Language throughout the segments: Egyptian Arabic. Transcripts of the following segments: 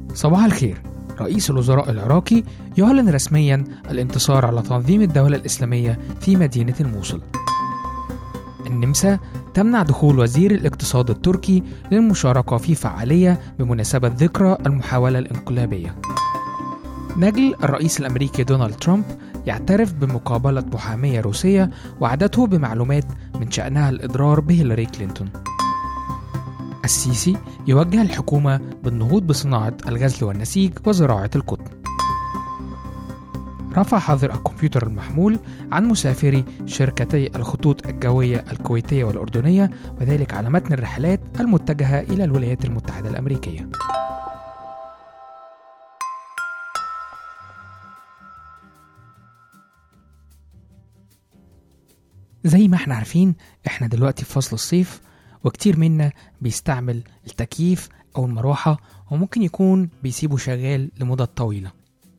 صباح الخير رئيس الوزراء العراقي يعلن رسميا الانتصار على تنظيم الدولة الإسلامية في مدينة الموصل النمسا تمنع دخول وزير الاقتصاد التركي للمشاركة في فعالية بمناسبة ذكرى المحاولة الانقلابية نجل الرئيس الأمريكي دونالد ترامب يعترف بمقابلة محامية روسية وعدته بمعلومات من شأنها الإضرار بهيلاري كلينتون السيسي يوجه الحكومة بالنهوض بصناعة الغزل والنسيج وزراعة القطن رفع حظر الكمبيوتر المحمول عن مسافري شركتي الخطوط الجوية الكويتية والأردنية وذلك على متن الرحلات المتجهة إلى الولايات المتحدة الأمريكية زي ما احنا عارفين احنا دلوقتي في فصل الصيف وكتير منا بيستعمل التكييف أو المروحة وممكن يكون بيسيبه شغال لمدة طويلة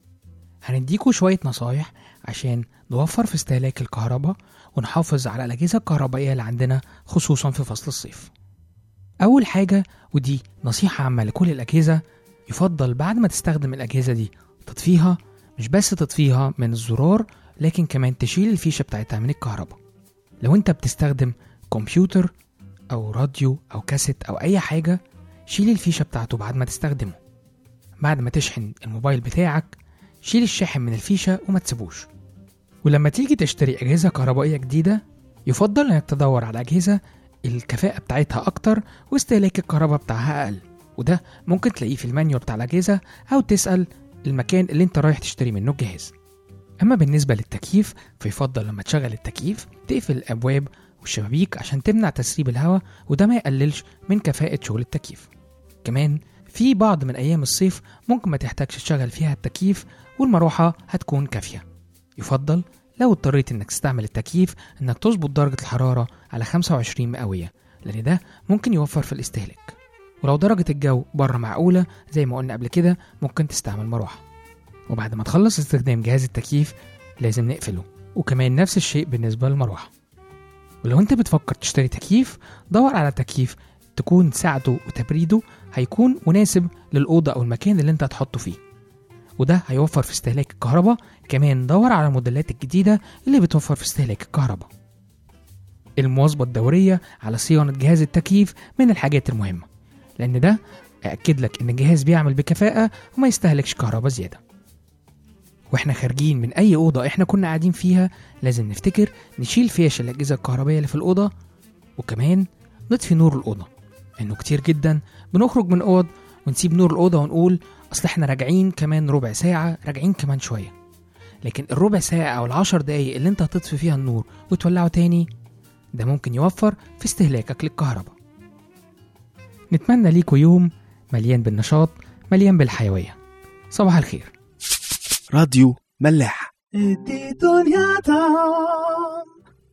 هنديكوا شوية نصايح عشان نوفر في استهلاك الكهرباء ونحافظ على الأجهزة الكهربائية اللي عندنا خصوصا في فصل الصيف أول حاجة ودي نصيحة عامة لكل الأجهزة يفضل بعد ما تستخدم الأجهزة دي تطفيها مش بس تطفيها من الزرار لكن كمان تشيل الفيشة بتاعتها من الكهرباء لو انت بتستخدم كمبيوتر أو راديو أو كاسيت أو أي حاجة شيل الفيشة بتاعته بعد ما تستخدمه بعد ما تشحن الموبايل بتاعك شيل الشاحن من الفيشة وما تسيبوش ولما تيجي تشتري أجهزة كهربائية جديدة يفضل إنك تدور على أجهزة الكفاءة بتاعتها أكتر واستهلاك الكهرباء بتاعها أقل وده ممكن تلاقيه في المانيوال بتاع الأجهزة أو تسأل المكان اللي أنت رايح تشتري منه الجهاز أما بالنسبة للتكييف فيفضل لما تشغل التكييف تقفل الأبواب والشبابيك عشان تمنع تسريب الهواء وده ما يقللش من كفاءة شغل التكييف كمان في بعض من أيام الصيف ممكن ما تحتاجش تشغل فيها التكييف والمروحة هتكون كافية يفضل لو اضطريت انك تستعمل التكييف انك تظبط درجة الحرارة على 25 مئوية لان ده ممكن يوفر في الاستهلاك ولو درجة الجو بره معقولة زي ما قلنا قبل كده ممكن تستعمل مروحة وبعد ما تخلص استخدام جهاز التكييف لازم نقفله وكمان نفس الشيء بالنسبة للمروحة ولو انت بتفكر تشتري تكييف دور على تكييف تكون سعته وتبريده هيكون مناسب للأوضة أو المكان اللي انت هتحطه فيه وده هيوفر في استهلاك الكهرباء كمان دور على الموديلات الجديدة اللي بتوفر في استهلاك الكهرباء المواظبة الدورية على صيانة جهاز التكييف من الحاجات المهمة لأن ده أأكد لك إن الجهاز بيعمل بكفاءة وما يستهلكش كهرباء زيادة واحنا خارجين من اي اوضه احنا كنا قاعدين فيها لازم نفتكر نشيل فيش الاجهزه الكهربائيه اللي في الاوضه وكمان نطفي نور الاوضه انه كتير جدا بنخرج من اوض ونسيب نور الاوضه ونقول اصل احنا راجعين كمان ربع ساعه راجعين كمان شويه لكن الربع ساعه او العشر دقايق اللي انت هتطفي فيها النور وتولعه تاني ده ممكن يوفر في استهلاكك للكهرباء نتمنى ليكوا يوم مليان بالنشاط مليان بالحيويه صباح الخير راديو ملاح ادي دنيا طعم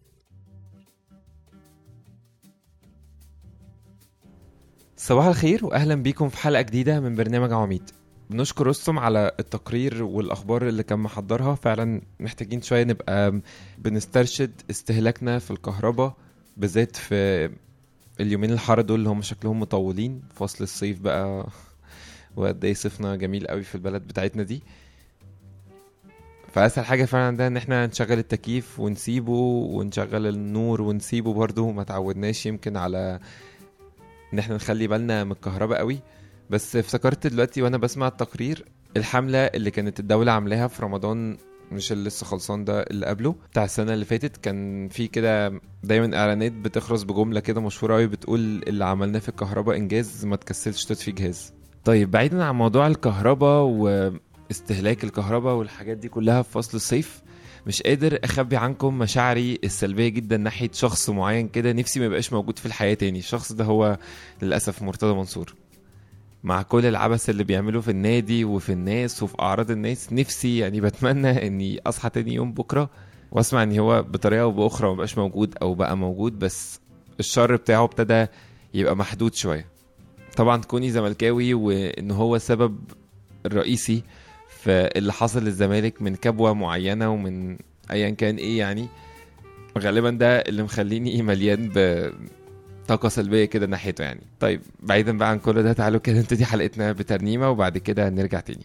صباح الخير واهلا بيكم في حلقه جديده من برنامج عواميد بنشكر رستم على التقرير والاخبار اللي كان محضرها فعلا محتاجين شويه نبقى بنسترشد استهلاكنا في الكهرباء بالذات في اليومين الحر دول اللي هم شكلهم مطولين فصل الصيف بقى وقد ايه صيفنا جميل قوي في البلد بتاعتنا دي فاسهل حاجه فعلا ده ان احنا نشغل التكييف ونسيبه ونشغل النور ونسيبه برضه ما تعودناش يمكن على ان احنا نخلي بالنا من الكهرباء قوي بس افتكرت دلوقتي وانا بسمع التقرير الحمله اللي كانت الدوله عاملاها في رمضان مش اللي لسه خلصان ده اللي قبله بتاع السنه اللي فاتت كان في كده دايما اعلانات بتخلص بجمله كده مشهوره قوي بتقول اللي عملناه في الكهرباء انجاز ما تكسلش تطفي جهاز طيب بعيدا عن موضوع الكهرباء واستهلاك الكهرباء والحاجات دي كلها في فصل الصيف مش قادر اخبي عنكم مشاعري السلبيه جدا ناحيه شخص معين كده نفسي ما يبقاش موجود في الحياه تاني الشخص ده هو للاسف مرتضى منصور مع كل العبث اللي بيعمله في النادي وفي الناس وفي اعراض الناس نفسي يعني بتمنى اني اصحى تاني يوم بكره واسمع ان هو بطريقه او باخرى مبقاش موجود او بقى موجود بس الشر بتاعه ابتدى يبقى محدود شويه طبعا كوني زملكاوي وان هو سبب الرئيسي في اللي حصل للزمالك من كبوه معينه ومن ايا كان ايه يعني غالبا ده اللي مخليني مليان ب طاقة سلبية كده ناحيته يعني طيب بعيدا بقى عن كل ده تعالوا كده نبتدي حلقتنا بترنيمة وبعد كده نرجع تاني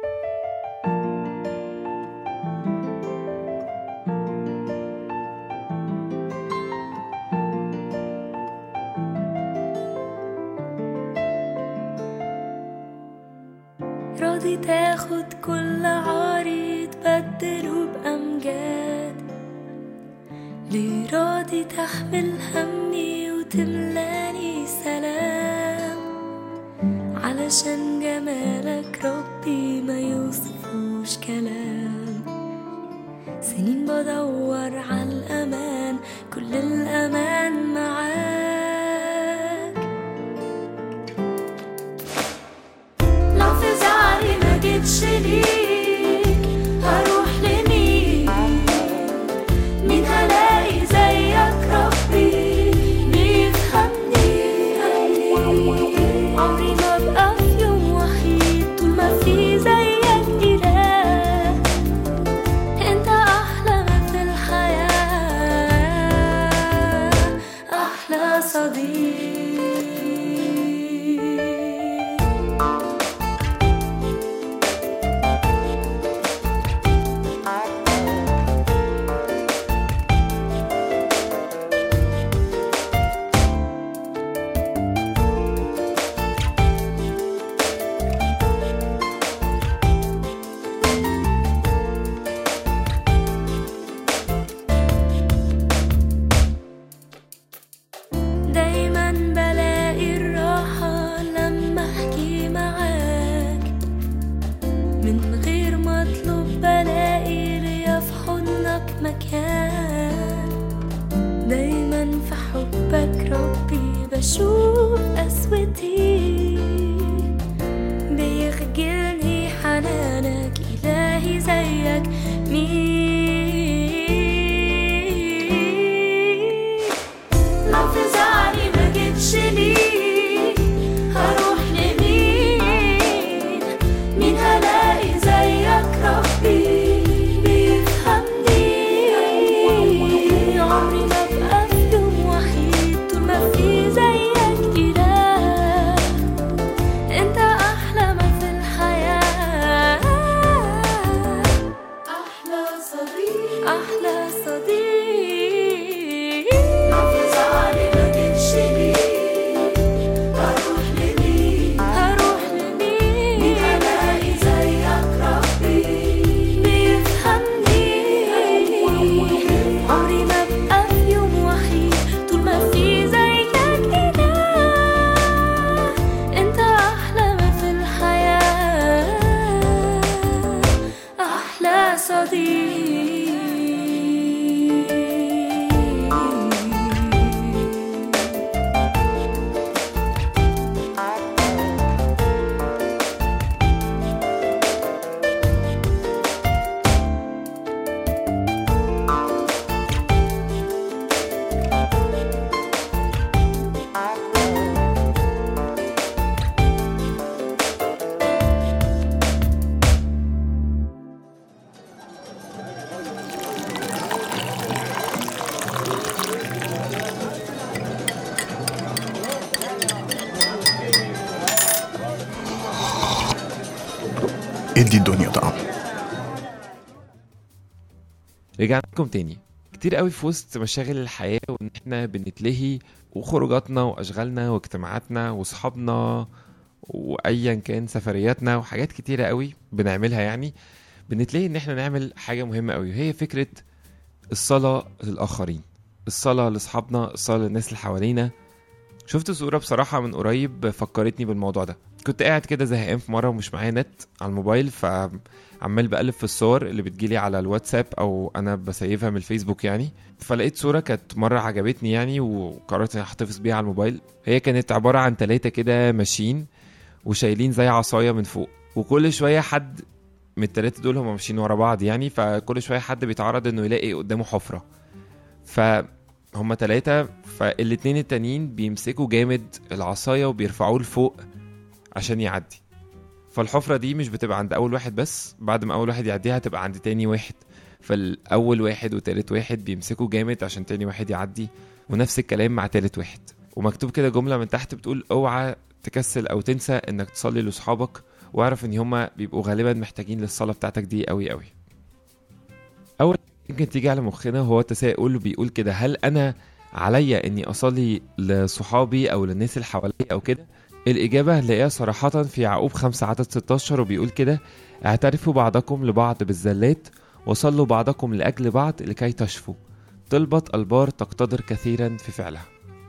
راضي تاخد كل عاري تبدله بأمجاد ليه راضي تحمل همي وتملاني سلام علشان جمالك ربي ما يوصفوش كلام سنين بدور على الأمان كل الأمان معاك لو في زعلي ما جيتش ليك هروح لمين مين هلاقي زيك ربي بيفهمني عمري ما ابقى في يوم وحيد طول ما في زيك إله انت احلى ما في الحياة احلى صديق دايما بلاقي الراحة لما احكي معاك من غير ما اطلب بلاقي ليا في حضنك مكان دايما في حبك ربي بشوف قسوتي بيخجلني حنانك إلهي زيك مين لو في زعلي ما جيتش ليك هروح لمين مين هلاقي زيك ربي بيفهمني عمري ما ابقى في يوم وحيد طول ما في زيك إله انت احلى ما في الحياة احلى صديق احلى صديق لو في زعلي ما جيتش ليك هروح لمين هروح لمين مين هلاقي زيك ربي بيفهمني عمري ما ابقى في يوم وحيد طول ما في زيك إله انت احلى ما في الحياة احلى صديق ادي الدنيا طعم رجعنا لكم تاني كتير قوي في وسط مشاغل الحياة وان احنا بنتلهي وخروجاتنا واشغالنا واجتماعاتنا واصحابنا وايا كان سفرياتنا وحاجات كتيرة قوي بنعملها يعني بنتلهي ان احنا نعمل حاجة مهمة قوي وهي فكرة الصلاة للآخرين الصلاة لأصحابنا الصلاة للناس اللي حوالينا شفت صورة بصراحة من قريب فكرتني بالموضوع ده كنت قاعد كده زهقان في مرة ومش معايا نت على الموبايل فعمال بقلب في الصور اللي بتجيلي على الواتساب أو أنا بسيفها من الفيسبوك يعني فلقيت صورة كانت مرة عجبتني يعني وقررت إني أحتفظ بيها على الموبايل هي كانت عبارة عن تلاتة كده ماشيين وشايلين زي عصاية من فوق وكل شوية حد من التلاتة دول هم ماشيين ورا بعض يعني فكل شوية حد بيتعرض إنه يلاقي قدامه حفرة فهم تلاتة فالاتنين التانيين بيمسكوا جامد العصاية وبيرفعوه لفوق عشان يعدي فالحفرة دي مش بتبقى عند أول واحد بس بعد ما أول واحد يعديها هتبقى عند تاني واحد فالأول واحد وتالت واحد بيمسكوا جامد عشان تاني واحد يعدي ونفس الكلام مع تالت واحد ومكتوب كده جملة من تحت بتقول اوعى تكسل او تنسى انك تصلي لاصحابك واعرف ان هما بيبقوا غالبا محتاجين للصلاة بتاعتك دي قوي قوي اول يمكن تيجي على مخنا هو تساؤل وبيقول كده هل انا عليا اني اصلي لصحابي او للناس اللي حواليا او كده الإجابة هنلاقيها صراحة في يعقوب 5 عدد 16 وبيقول كده اعترفوا بعضكم لبعض بالزلات وصلوا بعضكم لأجل بعض لكي تشفوا طلبة البار تقتدر كثيرا في فعلها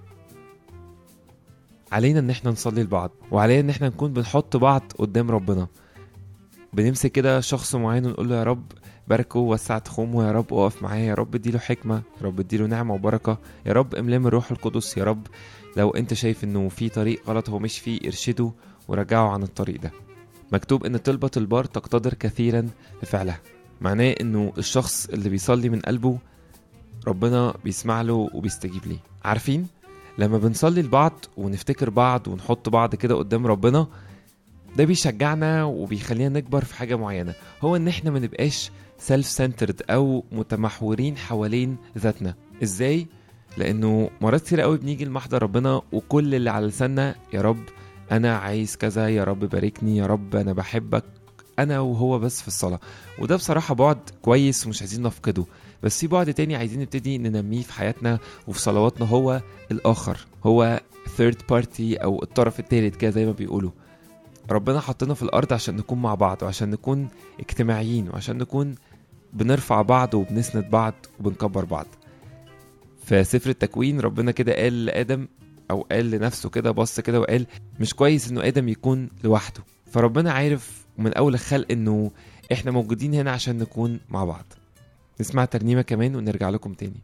علينا ان احنا نصلي لبعض وعلينا ان احنا نكون بنحط بعض قدام ربنا بنمسك كده شخص معين ونقول له يا رب باركه وسع تخومه يا رب وقف معاه يا رب اديله حكمة يا رب اديله نعمة وبركة يا رب املاه من الروح القدس يا رب لو انت شايف انه في طريق غلط هو مش فيه ارشده ورجعه عن الطريق ده مكتوب ان طلبة البار تقتدر كثيرا لفعلها معناه انه الشخص اللي بيصلي من قلبه ربنا بيسمع له وبيستجيب ليه عارفين لما بنصلي لبعض ونفتكر بعض ونحط بعض كده قدام ربنا ده بيشجعنا وبيخلينا نكبر في حاجة معينة هو ان احنا ما نبقاش سيلف سنترد او متمحورين حوالين ذاتنا ازاي لانه مرات كتير قوي بنيجي لمحضر ربنا وكل اللي على لساننا يا رب انا عايز كذا يا رب باركني يا رب انا بحبك انا وهو بس في الصلاه وده بصراحه بعد كويس ومش عايزين نفقده بس في بعد تاني عايزين نبتدي ننميه في حياتنا وفي صلواتنا هو الاخر هو third party او الطرف التالت كده زي ما بيقولوا ربنا حطنا في الارض عشان نكون مع بعض وعشان نكون اجتماعيين وعشان نكون بنرفع بعض وبنسند بعض وبنكبر بعض في سفر التكوين ربنا كده قال لآدم أو قال لنفسه كده بص كده وقال مش كويس إنه آدم يكون لوحده فربنا عارف من أول الخلق إنه إحنا موجودين هنا عشان نكون مع بعض نسمع ترنيمة كمان ونرجع لكم تاني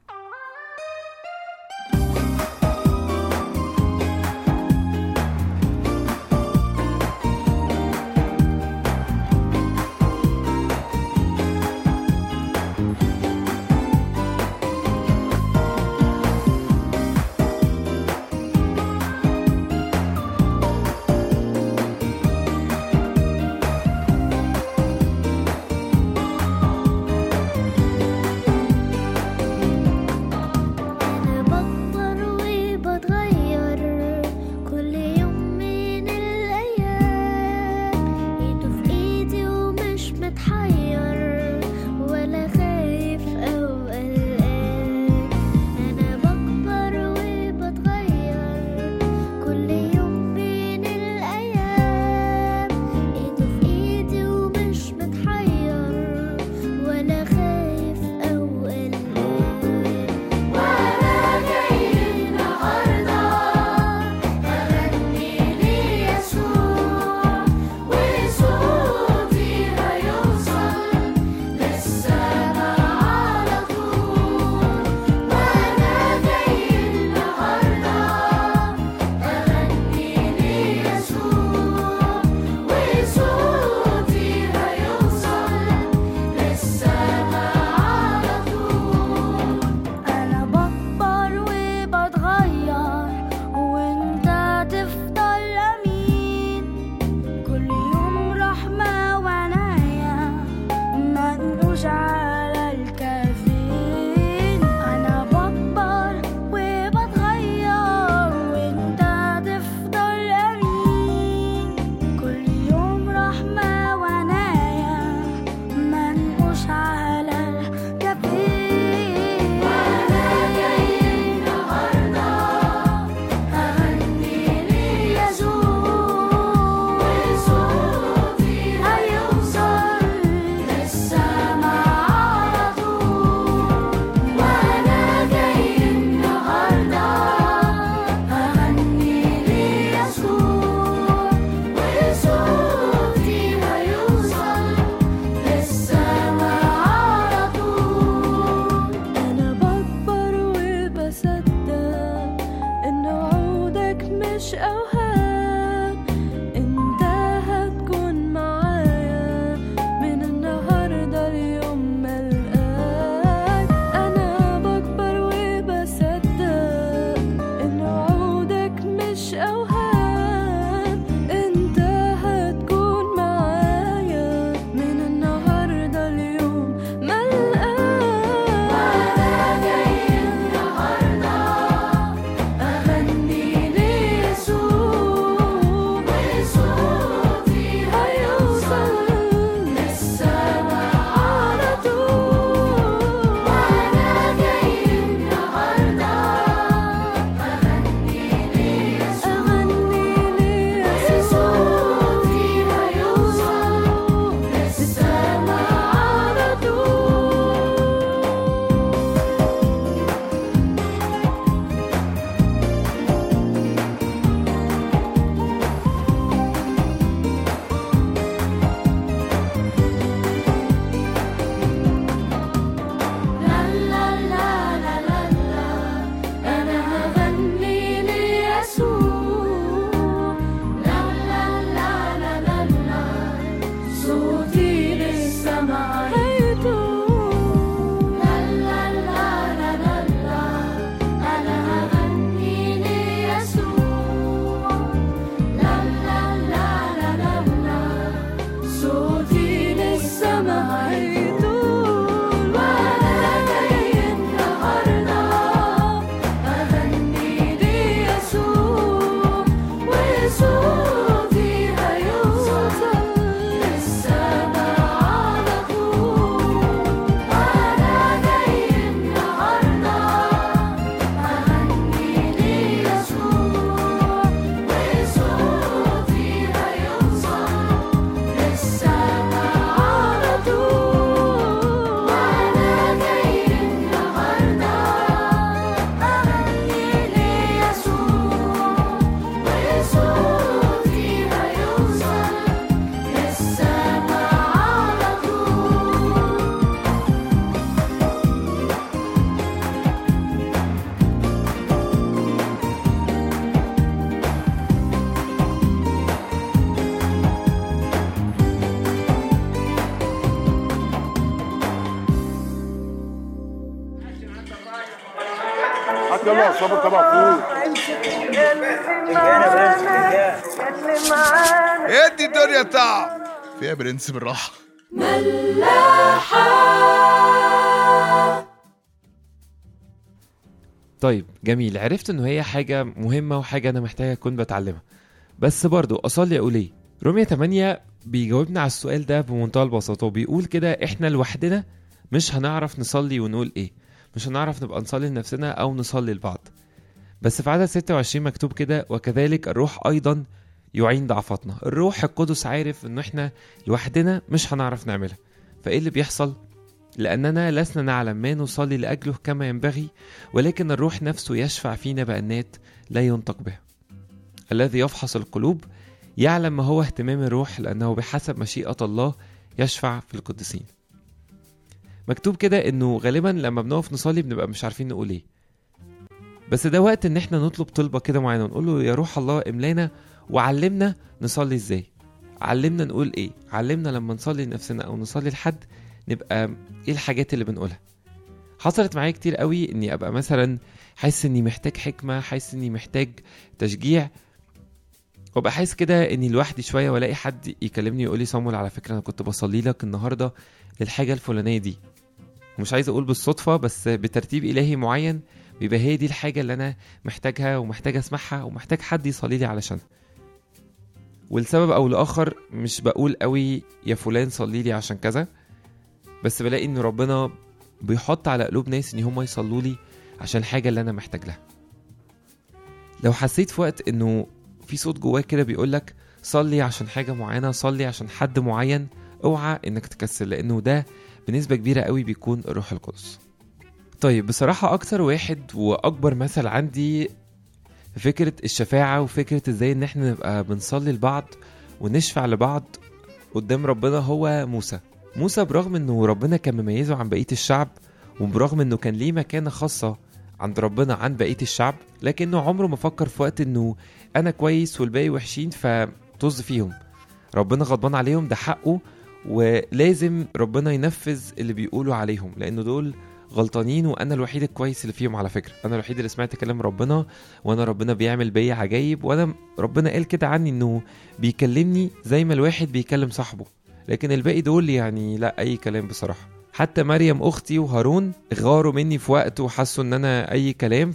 يلا يا صابر طبعا فوق ادي الدنيا طعم فيها برنس بالراحه طيب جميل عرفت انه هي حاجة مهمة وحاجة انا محتاج اكون بتعلمها بس برضو اصلي اقول ايه رومية 8 بيجاوبنا على السؤال ده بمنتهى البساطة وبيقول كده احنا لوحدنا مش هنعرف نصلي ونقول ايه مش هنعرف نبقى نصلي لنفسنا او نصلي لبعض بس في عدد 26 مكتوب كده وكذلك الروح ايضا يعين ضعفاتنا الروح القدس عارف انه احنا لوحدنا مش هنعرف نعملها فايه اللي بيحصل لأننا لسنا نعلم ما نصلي لأجله كما ينبغي ولكن الروح نفسه يشفع فينا بأنات لا ينطق بها الذي يفحص القلوب يعلم ما هو اهتمام الروح لأنه بحسب مشيئة الله يشفع في القديسين مكتوب كده انه غالبا لما بنقف نصلي بنبقى مش عارفين نقول ايه بس ده وقت ان احنا نطلب طلبة كده معينة ونقول له يا روح الله املانا وعلمنا نصلي ازاي علمنا نقول ايه علمنا لما نصلي لنفسنا او نصلي لحد نبقى ايه الحاجات اللي بنقولها حصلت معايا كتير قوي اني ابقى مثلا حاسس اني محتاج حكمه حاسس اني محتاج تشجيع وابقى حاسس كده اني لوحدي شويه والاقي حد يكلمني يقول لي صامول على فكره انا كنت بصلي لك النهارده للحاجه الفلانيه دي ومش عايز اقول بالصدفه بس بترتيب الهي معين بيبقى هي دي الحاجه اللي انا محتاجها ومحتاج اسمعها ومحتاج حد يصلي لي علشانها ولسبب او لاخر مش بقول قوي يا فلان صلي لي عشان كذا بس بلاقي ان ربنا بيحط على قلوب ناس ان هم يصلوا لي عشان الحاجه اللي انا محتاج لها لو حسيت في وقت انه في صوت جواك كده بيقول لك صلي عشان حاجه معينه صلي عشان حد معين اوعى انك تكسل لانه ده بنسبه كبيره قوي بيكون الروح القدس طيب بصراحه اكتر واحد واكبر مثل عندي فكره الشفاعه وفكره ازاي ان احنا نبقى بنصلي لبعض ونشفع لبعض قدام ربنا هو موسى موسى برغم انه ربنا كان مميزه عن بقيه الشعب وبرغم انه كان ليه مكانه خاصه عند ربنا عن بقيه الشعب لكنه عمره ما فكر في وقت انه انا كويس والباقي وحشين فطز فيهم ربنا غضبان عليهم ده حقه ولازم ربنا ينفذ اللي بيقولوا عليهم لانه دول غلطانين وانا الوحيد الكويس اللي فيهم على فكره انا الوحيد اللي سمعت كلام ربنا وانا ربنا بيعمل بيا عجايب وانا ربنا قال كده عني انه بيكلمني زي ما الواحد بيكلم صاحبه لكن الباقي دول يعني لا اي كلام بصراحه حتى مريم اختي وهارون غاروا مني في وقت وحسوا ان انا اي كلام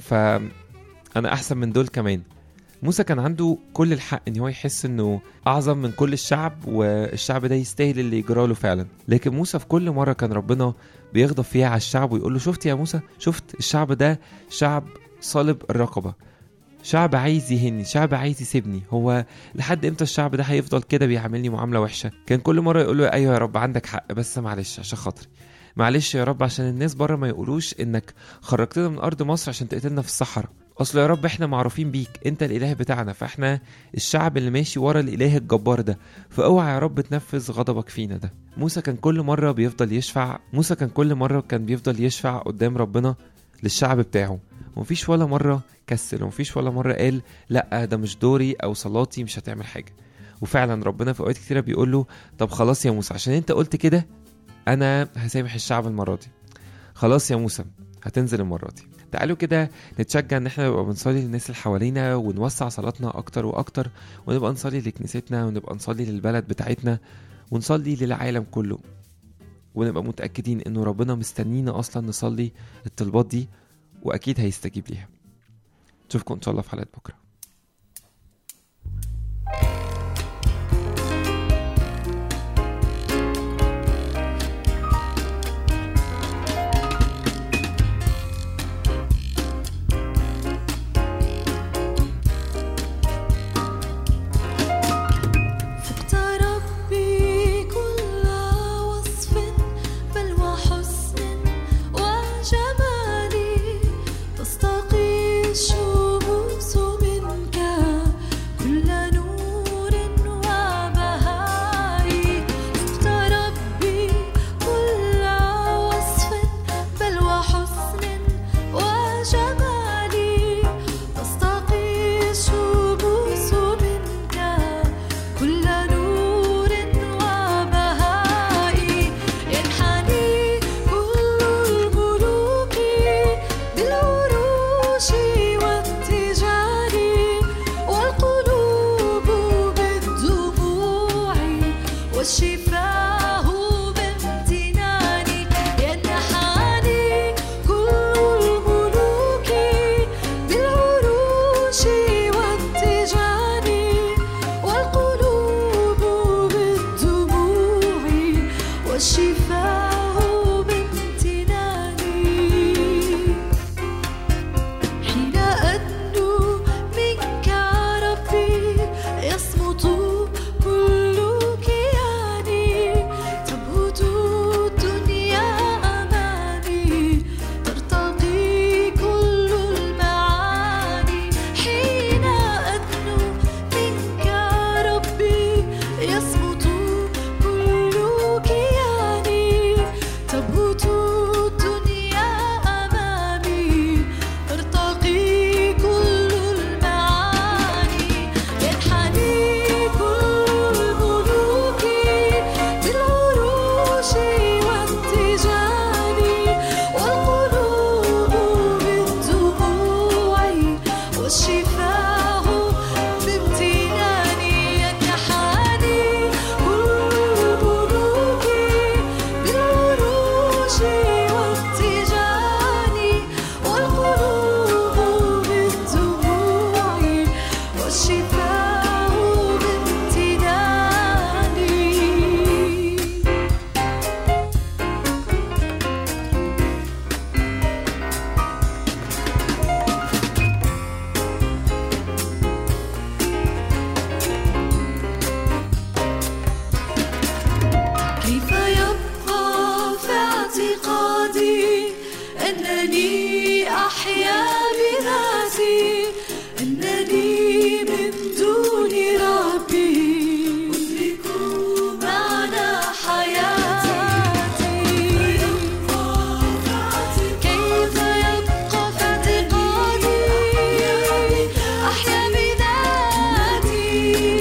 فانا احسن من دول كمان موسى كان عنده كل الحق ان هو يحس انه اعظم من كل الشعب والشعب ده يستاهل اللي يجرى له فعلا لكن موسى في كل مره كان ربنا بيغضب فيها على الشعب ويقول له شفت يا موسى شفت الشعب ده شعب صلب الرقبه شعب عايز يهني شعب عايز يسيبني هو لحد امتى الشعب ده هيفضل كده بيعاملني معامله وحشه كان كل مره يقول له ايوه يا رب عندك حق بس معلش عشان خاطري معلش يا رب عشان الناس بره ما يقولوش انك خرجتنا من ارض مصر عشان تقتلنا في الصحراء اصل يا رب احنا معروفين بيك انت الاله بتاعنا فاحنا الشعب اللي ماشي ورا الاله الجبار ده فاوعى يا رب تنفذ غضبك فينا ده موسى كان كل مره بيفضل يشفع موسى كان كل مره كان بيفضل يشفع قدام ربنا للشعب بتاعه ومفيش ولا مره كسل ومفيش ولا مره قال لا ده مش دوري او صلاتي مش هتعمل حاجه وفعلا ربنا في اوقات كتيره بيقول له طب خلاص يا موسى عشان انت قلت كده انا هسامح الشعب المره دي خلاص يا موسى هتنزل المره دي تعالوا كده نتشجع ان احنا نبقى بنصلي للناس اللي حوالينا ونوسع صلاتنا اكتر واكتر ونبقى نصلي لكنيستنا ونبقى نصلي للبلد بتاعتنا ونصلي للعالم كله ونبقى متاكدين انه ربنا مستنينا اصلا نصلي الطلبات دي واكيد هيستجيب ليها نشوفكم ان شاء الله في حلقه بكره فقت ربي كل وصف بل وحسن وجمال تستقي الشموس من أنني أحيا بذاتي أنني من دون ربي أدرك معنى حياتي كيف يبقى في اعتقادي أحيا بذاتي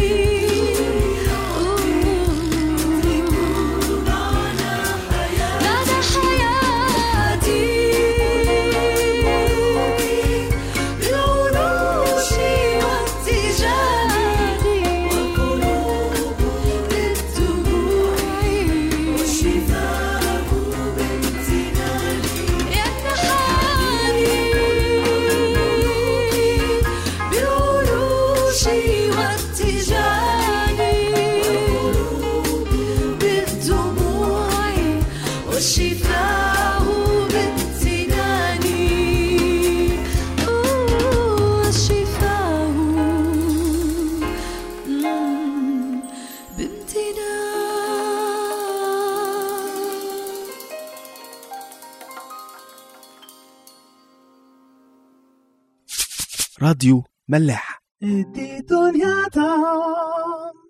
معنى حياتي بالعروش والتجاه والقلوب بالدموع والشفاء بامتنان يمنحني بالعروش والتجاه بالدموع والشفاء بامتنان والشفاء مم، بامتنان راديو ملاح ادي دنيا دام